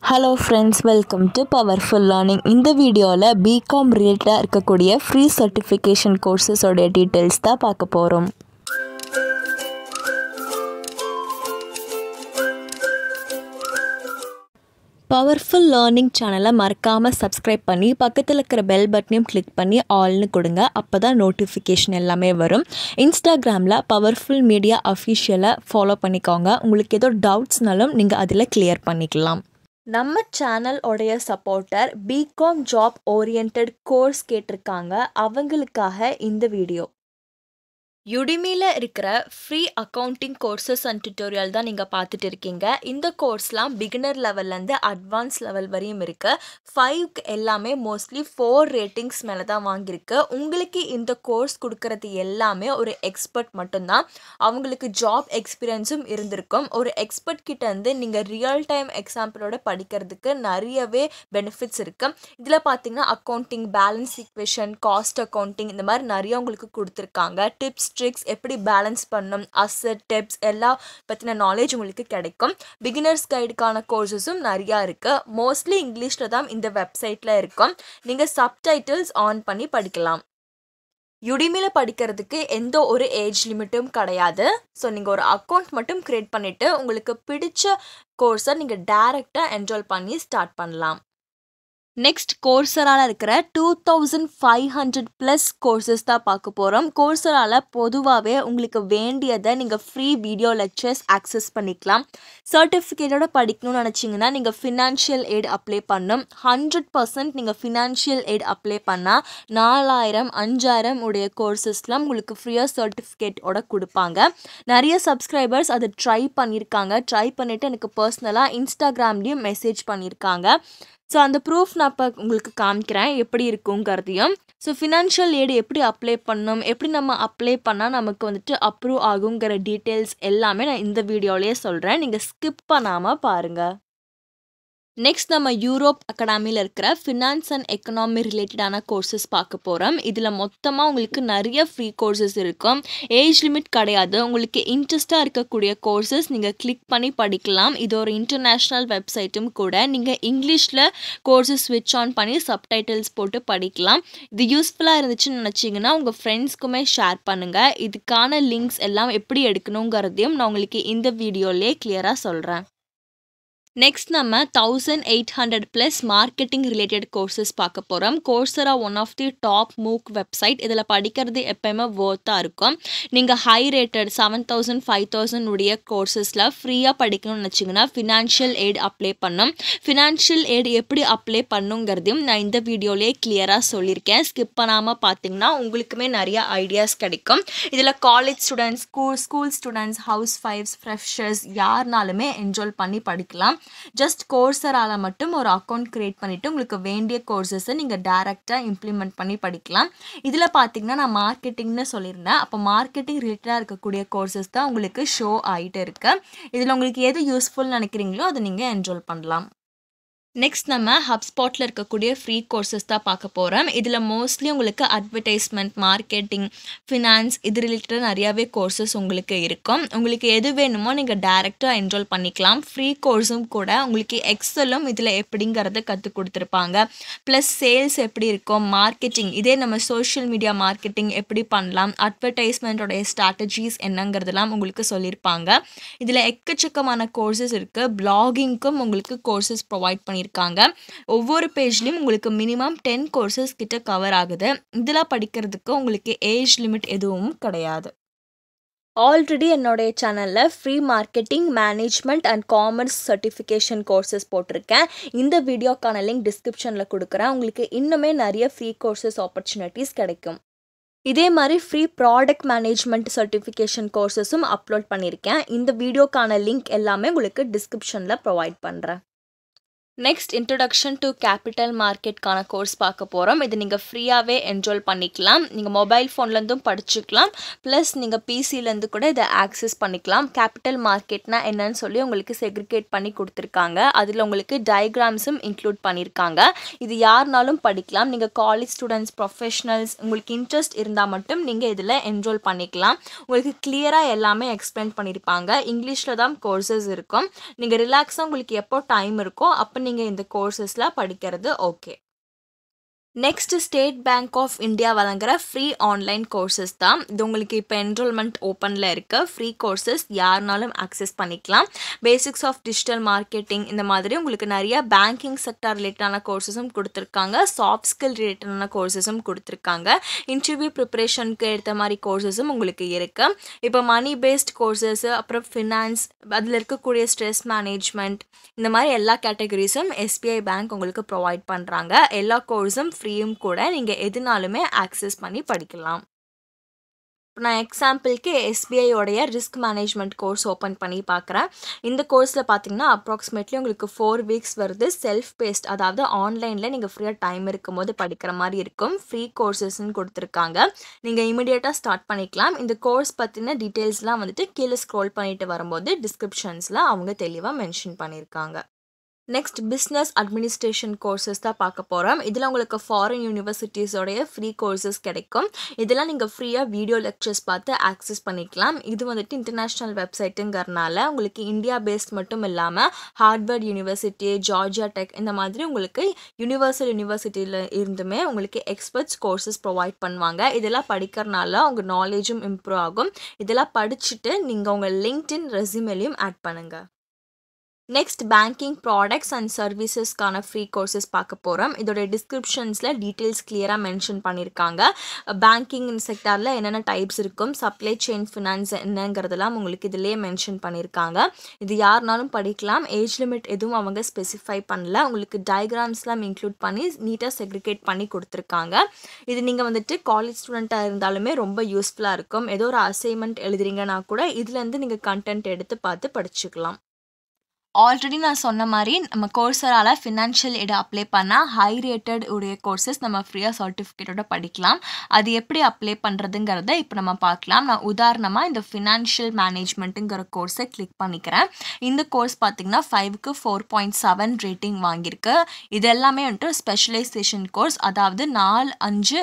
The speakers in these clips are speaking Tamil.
hello friends welcome to powerful learning இந்த வீடியோவில் பிகாம் ரிலேட்டடாக இருக்கக்கூடிய ஃப்ரீ சர்டிஃபிகேஷன் கோர்சஸோடைய டீட்டெயில்ஸ் தான் பார்க்க போகிறோம் பவர்ஃபுல் லேர்னிங் சேனலை மறக்காமல் சப்ஸ்கிரைப் பண்ணி பக்கத்தில் இருக்கிற பெல் பட்டனையும் கிளிக் பண்ணி ஆல்னு கொடுங்க அப்போ தான் நோட்டிஃபிகேஷன் எல்லாமே வரும் இன்ஸ்டாகிராமில் பவர்ஃபுல் மீடியா அஃபிஷியலை ஃபாலோ பண்ணிக்கோங்க உங்களுக்கு ஏதோ டவுட்ஸ்னாலும் நீங்கள் அதில் கிளியர் பண்ணிக்கலாம் நம்ம சேனல் உடைய supporter BCom job orient course கேட்டிருக்காங்க அவங்களுக்காக இந்த வீடியோ யுடிமியில் இருக்கிற free accounting courses and tutorial தான் நீங்கள் பார்த்துட்டு இருக்கீங்க இந்த கோர்ஸ்லாம் பிகினர் லெவல்லேருந்து அட்வான்ஸ் லெவல் வரையும் இருக்குது ஃபைவ்க்கு எல்லாமே மோஸ்ட்லி ஃபோர் ரேட்டிங்ஸ் மேலே தான் வாங்கியிருக்கு உங்களுக்கு இந்த கோர்ஸ் கொடுக்கறது எல்லாமே ஒரு எக்ஸ்பர்ட் மட்டும்தான் அவங்களுக்கு ஜாப் எக்ஸ்பீரியன்ஸும் இருந்திருக்கும் ஒரு எக்ஸ்பர்ட் கிட்ட இருந்து நீங்கள் ரியல் டைம் எக்ஸாம்பிளோட படிக்கிறதுக்கு நிறையவே பெனிஃபிட்ஸ் இருக்குது இதில் பார்த்தீங்கன்னா accounting balance equation cost accounting இந்த மாதிரி நிறைய உங்களுக்கு கொடுத்துருக்காங்க டிப்ஸ் ட்ரிக்ஸ் எப்படி பேலன்ஸ் பண்ணணும் அசட் டிப்ஸ் எல்லாம் பற்றின நாலேஜ் உங்களுக்கு கிடைக்கும் பிகினர்ஸ் கைடுக்கான கோர்சஸும் நிறையா இருக்குது மோஸ்ட்லி இங்கிலீஷில் தான் இந்த வெப்சைட்டில் இருக்கும் நீங்கள் சப்டைட்டில்ஸ் ஆன் பண்ணி படிக்கலாம் யுடிமியில் படிக்கிறதுக்கு எந்த ஒரு ஏஜ் லிமிட்டும் கிடையாது ஸோ நீங்கள் ஒரு அக்கௌண்ட் மட்டும் க்ரியேட் பண்ணிவிட்டு உங்களுக்கு பிடிச்ச கோர்ஸை நீங்கள் டேரெக்டாக என்ரோல் பண்ணி ஸ்டார்ட் பண்ணலாம் நெக்ஸ்ட் கோர்சரால் இருக்கிற two thousand five hundred plus courses தான் பார்க்க போகிறோம் கோர்சரால் பொதுவாகவே உங்களுக்கு வேண்டியதை நீங்கள் ஃப்ரீ வீடியோ லெக்சர்ஸ் ஆக்சஸ் பண்ணிக்கலாம் சர்டிஃபிகேட்டோட படிக்கணும்னு நினச்சிங்கன்னா நீங்கள் ஃபினான்ஷியல் எய்ட் அப்ளை பண்ணணும் ஹண்ட்ரட் பர்சன்ட் நீங்கள் ஃபினான்ஷியல் எய்ட் அப்ளை பண்ணால் நாலாயிரம் அஞ்சாயிரம் உடைய கோர்சஸ்லாம் உங்களுக்கு ஃப்ரீயாக சர்டிஃபிகேட்டோட கொடுப்பாங்க நிறைய சப்ஸ்கிரைபர்ஸ் அதை ட்ரை பண்ணியிருக்காங்க ட்ரை பண்ணிவிட்டு எனக்கு பர்சனலாக இன்ஸ்டாகிராம்லேயும் மெசேஜ் பண்ணியிருக்காங்க ஸோ அந்த ப்ரூஃப் நான் இப்போ உங்களுக்கு காமிக்கிறேன் எப்படி இருக்குங்கிறதையும் ஸோ ஃபினான்ஷியல் எய்டு எப்படி அப்ளை பண்ணணும் எப்படி நம்ம அப்ளை பண்ணால் நமக்கு வந்துட்டு அப்ரூவ் ஆகுங்கிற டீட்டெயில்ஸ் எல்லாமே நான் இந்த வீடியோலேயே சொல்கிறேன் நீங்கள் ஸ்கிப் பண்ணாமல் பாருங்கள் நெக்ஸ்ட் நம்ம யூரோப் அகாடமியில் இருக்கிற ஃபினான்ஸ் அண்ட் எக்கனாமி ரிலேட்டடான கோர்சஸ் பார்க்க போகிறோம் இதில் மொத்தமாக உங்களுக்கு நிறைய ஃப்ரீ கோர்சஸ் இருக்கும் ஏஜ் லிமிட் கிடையாது உங்களுக்கு இன்ட்ரெஸ்ட்டாக இருக்கக்கூடிய கோர்சஸ் நீங்கள் கிளிக் பண்ணி படிக்கலாம் இது ஒரு இன்டர்நேஷ்னல் வெப்சைட்டும் கூட நீங்கள் இங்கிலீஷில் கோர்சஸ் ஸ்விட்ச் ஆன் பண்ணி சப்டைட்டில்ஸ் போட்டு படிக்கலாம் இது யூஸ்ஃபுல்லாக இருந்துச்சுன்னு நினச்சிங்கன்னா உங்கள் ஃப்ரெண்ட்ஸ்க்குமே ஷேர் பண்ணுங்கள் இதுக்கான லிங்க்ஸ் எல்லாம் எப்படி எடுக்கணுங்கிறதையும் நான் உங்களுக்கு இந்த வீடியோலேயே கிளியராக சொல்கிறேன் நெக்ஸ்ட் நம்ம thousand eight hundred plus marketing related courses பார்க்க போகிறோம் Coursera one of the top MOOC website இதில் படிக்கிறது எப்பயுமே ஒர்த்தாக இருக்கும் நீங்கள் high rated seven thousand five thousand உடைய கோர்சஸில் ஃப்ரீயாக படிக்கணும்னு நினச்சிங்கன்னா ஃபினான்ஷியல் எய்ட் அப்ளை பண்ணும் ஃபினான்ஷியல் எய்ட் எப்படி அப்ளை பண்ணுங்கிறதையும் நான் இந்த வீடியோலேயே கிளியராக சொல்லியிருக்கேன் ஸ்கிப் பண்ணாமல் பார்த்தீங்கன்னா உங்களுக்குமே நிறைய ஐடியாஸ் கிடைக்கும் இதில் college students school school students ஹவுஸ் ஃபைவ்ஸ் ஃப்ரெஷர்ஸ் யாருனாலுமே என்ஜாய் பண்ணி படிக்கலாம் ஜஸ்ட் கோர்சரால் மட்டும் ஒரு அக்கௌண்ட் க்ரியேட் பண்ணிவிட்டு உங்களுக்கு வேண்டிய கோர்சஸை நீங்கள் டேரெக்டாக இம்ப்ளிமெண்ட் பண்ணி படிக்கலாம் இதில் பார்த்தீங்கன்னா நான் மார்க்கெட்டிங்னு சொல்லியிருந்தேன் அப்போ மார்க்கெட்டிங் ரிலேட்டடாக இருக்கக்கூடிய கோர்சஸ் தான் உங்களுக்கு ஷோ ஆகிட்டு இருக்கு இதில் உங்களுக்கு எது யூஸ்ஃபுல் நினைக்கிறீங்களோ அதை நீங்கள் என்ரோல் பண்ணலாம் நெக்ஸ்ட் நம்ம ஹப்ஸ்பாட்டில் இருக்கக்கூடிய ஃப்ரீ கோர்சஸ் தான் பார்க்க போகிறோம் இதில் மோஸ்ட்லி உங்களுக்கு அட்வர்டைஸ்மெண்ட் மார்க்கெட்டிங் ஃபினான்ஸ் இது ரிலேட்டட் நிறையாவே கோர்சஸ் உங்களுக்கு இருக்கும் உங்களுக்கு எது வேணுமோ நீங்கள் டேரெக்டாக என்ரோல் பண்ணிக்கலாம் ஃப்ரீ கோர்ஸும் கூட உங்களுக்கு எக்ஸலும் இதில் எப்படிங்கிறத கற்றுக் கொடுத்துருப்பாங்க ப்ளஸ் சேல்ஸ் எப்படி இருக்கும் மார்க்கெட்டிங் இதே நம்ம சோஷியல் மீடியா மார்க்கெட்டிங் எப்படி பண்ணலாம் அட்வர்டைஸ்மெண்ட்டோடைய ஸ்ட்ராட்டஜிஸ் என்னங்கிறதெல்லாம் உங்களுக்கு சொல்லியிருப்பாங்க இதில் எக்கச்சக்கமான கோர்சஸ் இருக்குது பிளாகிங்க்கும் உங்களுக்கு கோர்சஸ் ப்ரொவைட் பண்ணி பண்ணியிருக்காங்க ஒவ்வொரு பேஜ்லேயும் உங்களுக்கு மினிமம் டென் கோர்சஸ் கிட்ட கவர் ஆகுது இதெல்லாம் படிக்கிறதுக்கு உங்களுக்கு ஏஜ் லிமிட் எதுவும் கிடையாது ஆல்ரெடி என்னுடைய சேனலில் free marketing management and commerce certification courses போட்டிருக்கேன் இந்த வீடியோக்கான லிங்க் டிஸ்கிரிப்ஷனில் கொடுக்குறேன் உங்களுக்கு இன்னுமே நிறைய ஃப்ரீ கோர்சஸ் ஆப்பர்ச்சுனிட்டிஸ் கிடைக்கும் இதே மாதிரி ஃப்ரீ ப்ராடக்ட் மேனேஜ்மெண்ட் சர்டிஃபிகேஷன் கோர்சஸும் அப்லோட் பண்ணியிருக்கேன் இந்த வீடியோக்கான லிங்க் எல்லாமே உங்களுக்கு டிஸ்கிரிப்ஷனில் ப்ரொவைட் பண்ணுறேன் நெக்ஸ்ட் இன்ட்ரடக்ஷன் டு கேபிட்டல் மார்க்கெட்கான கோர்ஸ் பார்க்க போகிறோம் இது நீங்கள் ஃப்ரீயாகவே என்ரோல் பண்ணிக்கலாம் நீங்கள் மொபைல் ஃபோன்லேருந்தும் படிச்சுக்கலாம் ப்ளஸ் நீங்கள் பிசிலேருந்து கூட இதை ஆக்சஸ் பண்ணிக்கலாம் கேபிட்டல் மார்க்கெட்னா என்னன்னு சொல்லி உங்களுக்கு செக்ரிகேட் பண்ணி கொடுத்துருக்காங்க அதில் உங்களுக்கு டயக்ராம்ஸும் இன்க்ளூட் பண்ணியிருக்காங்க இது யாருனாலும் படிக்கலாம் நீங்கள் காலேஜ் ஸ்டூடெண்ட்ஸ் ப்ரொஃபஷனல்ஸ் உங்களுக்கு இன்ட்ரெஸ்ட் இருந்தால் மட்டும் நீங்கள் இதில் என்ரோல் பண்ணிக்கலாம் உங்களுக்கு கிளியராக எல்லாமே எக்ஸ்பிளைன் பண்ணியிருப்பாங்க இங்கிலீஷில் தான் கோர்சஸ் இருக்கும் நீங்கள் ரிலாக்ஸாக உங்களுக்கு எப்போ டைம் இருக்கோ அப்போ நீங்கள் இந்த கோர்சஸில் படிக்கிறது okay next State Bank of India வழங்குற ஃப்ரீ ஆன்லைன் கோர்சஸ் தான் இது உங்களுக்கு இப்போ என்ரோல்மெண்ட் ஓப்பனில் இருக்க ஃப்ரீ கோர்சஸ் யாருனாலும் அக்சஸ் பண்ணிக்கலாம் பேசிக்ஸ் ஆஃப் டிஜிட்டல் மார்க்கெட்டிங் இந்த மாதிரி உங்களுக்கு நிறைய பேங்கிங் செக்டர் ரிலேட்டடான கோர்சஸும் கொடுத்துருக்காங்க சாஃப்ட் ஸ்கில் ரிலேட்டடான கோர்சஸும் கொடுத்துருக்காங்க இன்டர்வியூ ப்ரிப்பரேஷனுக்கு ஏற்ற மாதிரி கோர்சஸும் உங்களுக்கு இருக்குது இப்போ மணி பேஸ்ட் கோர்சஸ் அப்புறம் ஃபினான்ஸ் அதில் இருக்கக்கூடிய ஸ்ட்ரெஸ் மேனேஜ்மெண்ட் இந்த மாதிரி எல்லா கேட்டகரிஸும் எஸ்பிஐ பேங்க் உங்களுக்கு ப்ரொவைட் பண்ணுறாங்க எல்லா கோர்ஸும் ஃப்ரீயும் கூட நீங்கள் எதுனாலுமே ஆக்சஸ் பண்ணி படிக்கலாம் இப்போ நான் எக்ஸாம்பிளுக்கு எஸ்பிஐயோடைய ரிஸ்க் மேனேஜ்மெண்ட் கோர்ஸ் ஓப்பன் பண்ணி பார்க்குறேன் இந்த கோர்ஸில் பார்த்தீங்கன்னா அப்ராக்சிமேட்லி உங்களுக்கு ஃபோர் வீக்ஸ் வருது செல்ஃப் பேஸ்ட் அதாவது ஆன்லைனில் நீங்கள் ஃப்ரீயாக டைம் இருக்கும்போது படிக்கிற மாதிரி இருக்கும் ஃப்ரீ கோர்சஸ்ன்னு கொடுத்துருக்காங்க நீங்கள் இமிடியேட்டாக ஸ்டார்ட் பண்ணிக்கலாம் இந்த கோர்ஸ் பற்றின டீட்டெயில்ஸ்லாம் வந்துட்டு கீழே ஸ்க்ரோல் பண்ணிட்டு வரும்போது டிஸ்கிரிப்ஷன்ஸில் அவங்க தெளிவாக மென்ஷன் பண்ணியிருக்காங்க நெக்ஸ்ட் பிஸ்னஸ் அட்மினிஸ்ட்ரேஷன் கோர்சஸ் தான் பார்க்க போகிறோம் இதில் உங்களுக்கு ஃபாரின் யூனிவர்சிட்டிஸோடைய ஃப்ரீ கோர்சஸ் கிடைக்கும் இதெல்லாம் நீங்கள் ஃப்ரீயாக வீடியோ லெக்சர்ஸ் பார்த்து ஆக்சஸ் பண்ணிக்கலாம் இது வந்துட்டு இன்டர்நேஷ்னல் வெப்சைட்டுங்கிறனால உங்களுக்கு இந்தியா பேஸ்ட் மட்டும் இல்லாமல் ஹார்ட்வர்ட் யூனிவர்சிட்டி ஜார்ஜியா டெக் இந்த மாதிரி உங்களுக்கு யூனிவர்சல் யூனிவர்சிட்டியில் இருந்துமே உங்களுக்கு எக்ஸ்பர்ட்ஸ் கோர்சஸ் ப்ரொவைட் பண்ணுவாங்க இதெல்லாம் படிக்கிறனால உங்கள் நாலேஜும் இம்ப்ரூவ் ஆகும் இதெல்லாம் படிச்சுட்டு நீங்கள் உங்கள் லிங்க்டின் ரெசியூமேலையும் ஆட் பண்ணுங்கள் நெக்ஸ்ட் பேங்கிங் ப்ராடக்ட்ஸ் அண்ட் சர்வீசஸ்க்கான ஃப்ரீ கோர்சஸ் பார்க்க போகிறோம் இதோட டிஸ்கிரிப்ஷன்ஸில் டீட்டெயில்ஸ் கிளியராக மென்ஷன் பண்ணியிருக்காங்க பேங்கிங் செக்டாரில் என்னென்ன டைப்ஸ் இருக்கும் சப்ளை செயின் ஃபினான்ஸ் என்னங்கிறதெல்லாம் உங்களுக்கு இதிலேயே மென்ஷன் பண்ணியிருக்காங்க இது யாருனாலும் படிக்கலாம் ஏஜ் லிமிட் எதுவும் அவங்க ஸ்பெசிஃபை பண்ணல உங்களுக்கு டயக்ராம்ஸ்லாம் இன்க்ளூட் பண்ணி நீட்டாக செக்ரிகேட் பண்ணி கொடுத்துருக்காங்க இது நீங்கள் வந்துட்டு காலேஜ் ஸ்டூடெண்ட்டாக இருந்தாலுமே ரொம்ப யூஸ்ஃபுல்லாக இருக்கும் ஏதோ ஒரு அசைன்மெண்ட் எழுதுறீங்கன்னா கூட இதுலேருந்து நீங்கள் கண்டென்ட் எடுத்து பார்த்து படிச்சுக்கலாம் ஆல்ரெடி நான் சொன்ன மாதிரி நம்ம கோர்ஸரால் ஃபினான்ஷியல் எய்டு அப்ளை பண்ணால் ஹை ரேட்டட் உடைய கோர்சஸ் நம்ம ஃப்ரீயாக சர்டிஃபிகேட்டோட படிக்கலாம் அது எப்படி அப்ளை பண்ணுறதுங்கிறத இப்போ நம்ம பார்க்கலாம் நான் உதாரணமாக இந்த ஃபினான்ஷியல் மேனேஜ்மெண்ட்டுங்கிற கோர்ஸை கிளிக் பண்ணிக்கிறேன் இந்த கோர்ஸ் பார்த்திங்கன்னா ஃபைவ்க்கு ஃபோர் பாயிண்ட் செவன் ரேட்டிங் வாங்கியிருக்கு இது எல்லாமே வந்துட்டு ஸ்பெஷலைசேஷன் கோர்ஸ் அதாவது நாலு அஞ்சு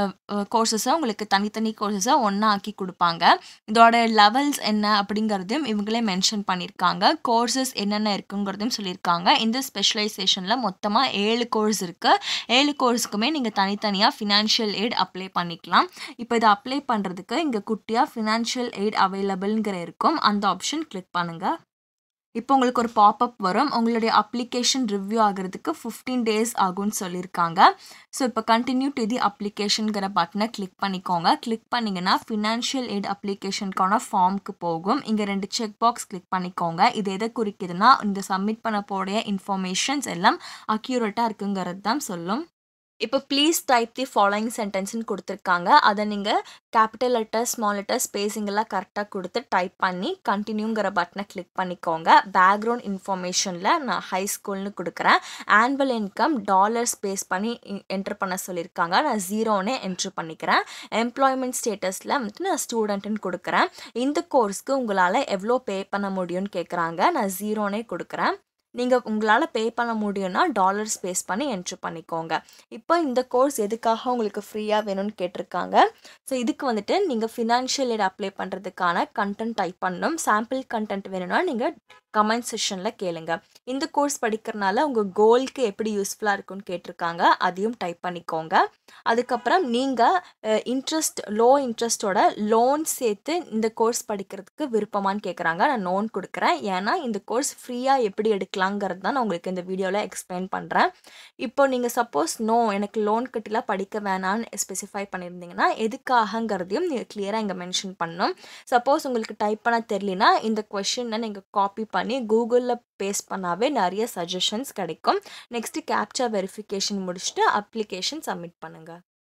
கோர்சஸை உங்களுக்கு தனித்தனி கோர்சஸை ஒன்றா ஆக்கி கொடுப்பாங்க இதோட லெவல்ஸ் என்ன அப்படிங்கிறதையும் இவங்களே மென்ஷன் பண்ணியிருக்காங்க கோர்சஸ் என்னென்ன என்னென்ன இருக்குங்கிறதையும் சொல்லியிருக்காங்க இந்த ஸ்பெஷலைசேஷனில் மொத்தமாக ஏழு கோர்ஸ் இருக்குது ஏழு கோர்ஸுக்குமே நீங்கள் தனித்தனியாக ஃபினான்ஷியல் எய்ட் அப்ளை பண்ணிக்கலாம் இப்போ இதை அப்ளை பண்ணுறதுக்கு இங்கே குட்டியாக ஃபினான்ஷியல் எய்ட் அவைலபிள்ங்கிற இருக்கும் அந்த ஆப்ஷன் கிளிக் பண்ணுங்கள் இப்போ உங்களுக்கு ஒரு பாப்அப் வரும் உங்களுடைய அப்ளிகேஷன் ரிவ்யூ ஆகிறதுக்கு ஃபிஃப்டீன் டேஸ் ஆகும்னு சொல்லியிருக்காங்க ஸோ இப்போ கண்டினியூ டு தி அப்ளிகேஷனுங்கிற பட்டனை கிளிக் பண்ணிக்கோங்க கிளிக் பண்ணிங்கன்னா ஃபினான்ஷியல் எய்ட் அப்ளிகேஷனுக்கான ஃபார்முக்கு போகும் இங்கே ரெண்டு செக் பாக்ஸ் கிளிக் பண்ணிக்கோங்க இது எதை குறிக்குதுன்னா இந்த சப்மிட் பண்ண போடைய இன்ஃபர்மேஷன்ஸ் எல்லாம் அக்யூரேட்டாக இருக்குங்கிறது தான் சொல்லும் இப்போ ப்ளீஸ் டைப் தி ஃபாலோயிங் சென்டென்ஸ்னு கொடுத்துருக்காங்க அதை நீங்கள் capital letter small letter spacing எல்லாம் கரெக்டாக கொடுத்து டைப் பண்ணி கண்டினியூங்கிற பட்டனை கிளிக் பண்ணிக்கோங்க பேக்ரவுண்ட் இன்ஃபர்மேஷனில் நான் ஹை ஸ்கூல்னு கொடுக்குறேன் ஆனுவல் இன்கம் டாலர் ஸ்பேஸ் பண்ணி என்ட்ரு பண்ண சொல்லியிருக்காங்க நான் ஜீரோனே என்ட்ரு பண்ணிக்கிறேன் எம்ப்ளாய்மெண்ட் ஸ்டேட்டஸில் வந்துட்டு நான் ஸ்டூடெண்ட்டுன்னு கொடுக்குறேன் இந்த கோர்ஸ்க்கு உங்களால் எவ்வளோ பே பண்ண முடியும்னு கேட்குறாங்க நான் ஜீரோனே கொடுக்குறேன் நீங்கள் உங்களால் பே பண்ண முடியும்னா டாலர் ஸ்பேஸ் பண்ணி என்ட்ரு பண்ணிக்கோங்க இப்போ இந்த கோர்ஸ் எதுக்காக உங்களுக்கு ஃப்ரீயாக வேணும்னு கேட்டிருக்காங்க ஸோ இதுக்கு வந்துட்டு நீங்கள் ஃபினான்ஷியல் எய்ட் அப்ளை பண்ணுறதுக்கான கண்டென்ட் டைப் பண்ணணும் சாம்பிள் கண்டென்ட் வேணும்னா நீங்கள் கமெண்ட் செஷனில் கேளுங்க இந்த கோர்ஸ் படிக்கிறனால உங்கள் கோல்க்கு எப்படி யூஸ்ஃபுல்லாக இருக்கும்னு கேட்டிருக்காங்க அதையும் டைப் பண்ணிக்கோங்க அதுக்கப்புறம் நீங்கள் இன்ட்ரெஸ்ட் லோ இன்ட்ரெஸ்ட்டோட லோன் சேர்த்து இந்த கோர்ஸ் படிக்கிறதுக்கு விருப்பமான்னு கேட்குறாங்க நான் லோன் கொடுக்குறேன் ஏன்னா இந்த கோர்ஸ் ஃப்ரீயாக எப்படி எடுக்கலாங்கிறது தான் நான் உங்களுக்கு இந்த வீடியோவில் எக்ஸ்பிளைன் பண்ணுறேன் இப்போ நீங்கள் சப்போஸ் நோ எனக்கு லோன் கட்டிலாம் படிக்க வேணான்னு ஸ்பெசிஃபை பண்ணியிருந்தீங்கன்னா எதுக்காகங்கிறதையும் நீங்கள் கிளியராக இங்கே மென்ஷன் பண்ணணும் சப்போஸ் உங்களுக்கு டைப் பண்ண தெரியலனா இந்த கொஷினை நீங்கள் காப்பி பண்ணி கூகுளில் பேஸ்ட் பண்ணாவே நிறைய சஜஷன்ஸ் கிடைக்கும் நெக்ஸ்ட்டு கேப்சா வெரிஃபிகேஷன் முடிச்சுட்டு அப்ளிகேஷன் சப்மிட் பண்ணுங்கள்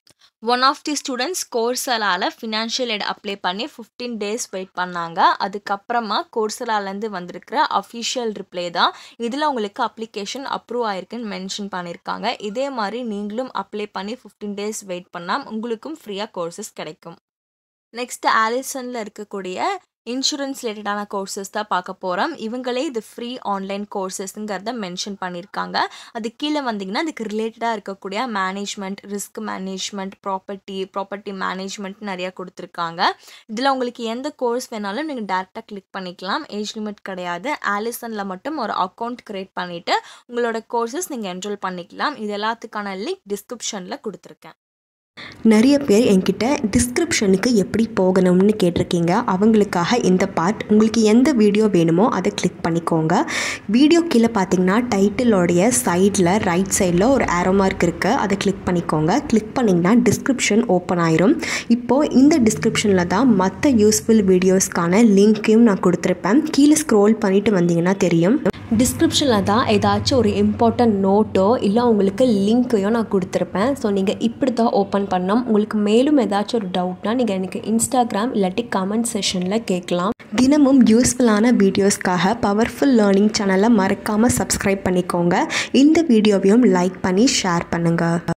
ஒன் ஆஃப் தி ஸ்டூடெண்ட்ஸ் கோர்சலால் ஃபினான்ஷியல் எய்ட் அப்ளை பண்ணி ஃபிஃப்டீன் டேஸ் வெயிட் பண்ணாங்க அதுக்கப்புறமா கோர்சலாலேருந்து வந்திருக்கிற அஃபிஷியல் ரிப்ளை தான் இதில் உங்களுக்கு அப்ளிகேஷன் அப்ரூவ் ஆயிருக்குன்னு மென்ஷன் பண்ணியிருக்காங்க இதே மாதிரி நீங்களும் அப்ளை பண்ணி ஃபிஃப்டீன் டேஸ் வெயிட் பண்ணால் உங்களுக்கும் ஃப்ரீயாக கோர்சஸ் கிடைக்கும் நெக்ஸ்ட் ஆலிசனில் இருக்கக்கூடிய இன்சூரன்ஸ் ரிலேட்டடான கோர்சஸ் தான் பார்க்க போகிறோம் இவங்களே இது ஃப்ரீ ஆன்லைன் கோர்சஸ்ங்கிறத மென்ஷன் பண்ணியிருக்காங்க அது கீழே வந்தீங்கன்னா அதுக்கு ரிலேட்டடாக இருக்கக்கூடிய management risk management property property management நிறையா கொடுத்துருக்காங்க இதில் உங்களுக்கு எந்த கோர்ஸ் வேணாலும் நீங்கள் டேரெக்டாக கிளிக் பண்ணிக்கலாம் ஏஜ் லிமிட் கிடையாது ஆலிசனில் மட்டும் ஒரு அக்கௌண்ட் க்ரியேட் பண்ணிவிட்டு உங்களோட கோர்சஸ் நீங்கள் என்ரோல் பண்ணிக்கலாம் இது எல்லாத்துக்கான லிங்க் டிஸ்கிரிப்ஷனில் கொடுத்துருக்கேன் நிறைய பேர் என்கிட்ட டிஸ்கிரிப்ஷனுக்கு எப்படி போகணும்னு கேட்டிருக்கீங்க அவங்களுக்காக இந்த பார்ட் உங்களுக்கு எந்த வீடியோ வேணுமோ அதை கிளிக் பண்ணிக்கோங்க வீடியோ கீழே பார்த்தீங்கன்னா டைட்டிலோடைய சைடில் ரைட் சைடில் ஒரு ஆரோ மார்க் இருக்குது அதை கிளிக் பண்ணிக்கோங்க கிளிக் பண்ணிங்கன்னா டிஸ்கிரிப்ஷன் ஓப்பன் ஆயிரும் இப்போது இந்த டிஸ்கிரிப்ஷனில் தான் மற்ற யூஸ்ஃபுல் வீடியோஸ்க்கான லிங்க்கையும் நான் கொடுத்துருப்பேன் கீழே ஸ்க்ரோல் பண்ணிட்டு வந்தீங்கன்னா தெரியும் டிஸ்கிரிப்ஷனில் தான் ஏதாச்சும் ஒரு இம்பார்ட்டன்ட் நோட்டோ இல்லை உங்களுக்கு லிங்க்கையோ நான் கொடுத்துருப்பேன் ஸோ நீங்கள் இப்படி தான் ஓப்பன் பண்ணோம் உங்களுக்கு மேலும் ஏதாச்சும் ஒரு டவுட்னா நீங்கள் எனக்கு இன்ஸ்டாகிராம் இல்லாட்டி கமெண்ட் செஷனில் கேட்கலாம் தினமும் யூஸ்ஃபுல்லான வீடியோஸ்க்காக பவர்ஃபுல் லேர்னிங் சேனலை மறக்காமல் சப்ஸ்கிரைப் பண்ணிக்கோங்க இந்த வீடியோவையும் லைக் பண்ணி ஷேர் பண்ணுங்கள்